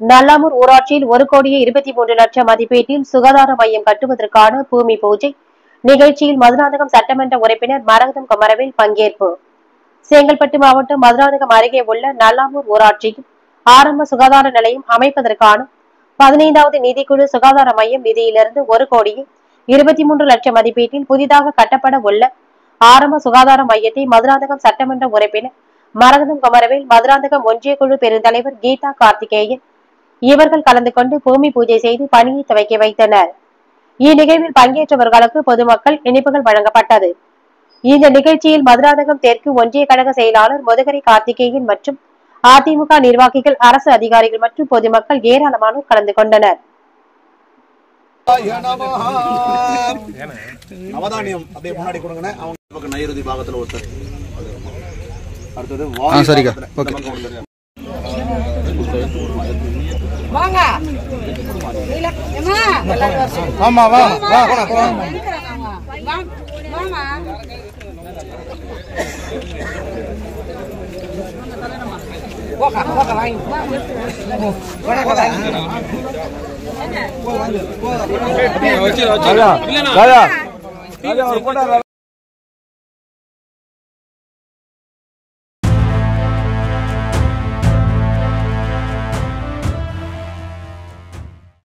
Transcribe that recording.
நல்லாமூர் ஊராட்சியில் ஒரு கோடியே இருபத்தி மூன்று லட்சம் மதிப்பீட்டில் சுகாதார மையம் கட்டுவதற்கான பூமி பூஜை நிகழ்ச்சியில் மதுராந்தகம் சட்டமன்ற உறுப்பினர் மரகதம் குமரவேல் பங்கேற்பு செங்கல்பட்டு மாவட்டம் மதுராந்தகம் அருகே உள்ள நல்லாமூர் ஊராட்சியில் ஆரம்ப சுகாதார நிலையம் அமைப்பதற்கான பதினைந்தாவது நிதிக்குழு சுகாதார மையம் நிதியிலிருந்து ஒரு கோடியே இருபத்தி மூன்று லட்சம் மதிப்பீட்டில் புதிதாக கட்டப்பட உள்ள ஆரம்ப சுகாதார மையத்தை மதுராந்தகம் சட்டமன்ற உறுப்பினர் மரகதம் குமரவேல் மதுராந்தகம் ஒன்றிய குழு பெருந்தலைவர் கீதா கார்த்திகேயன் இவர்கள் கலந்து கொண்டு பூமி பூஜை செய்து பணியை துவக்கி வைத்தனர் இந்நிகழ்வில் பங்கேற்றவர்களுக்கு பொதுமக்கள் இனிப்புகள் வழங்கப்பட்டது இந்த நிகழ்ச்சியில் மதுராந்தகம் தெற்கு ஒன்றிய கழக செயலாளர் முதுகரை கார்த்திகேயன் மற்றும் அதிமுக நிர்வாகிகள் அரசு அதிகாரிகள் மற்றும் பொதுமக்கள் ஏராளமானோர் கலந்து கொண்டனர் நவதானியம் அப்படியே முன்னாடி கொடுங்கண்ணே அவங்க பக்கம் நைருதி பாகத்துல ஒருத்தர் அடுத்தது ஆ, சரிக்கா. ஓகே. வாங்க நீல- ஏம்மா? ஆமா வா வா இருக்கிறாங்க அவங்க. வா- வாம்மா. போக்கா, போக்கா, வாங்கி. ராஜா ராஜா ராஜா ஒரு போட்டோ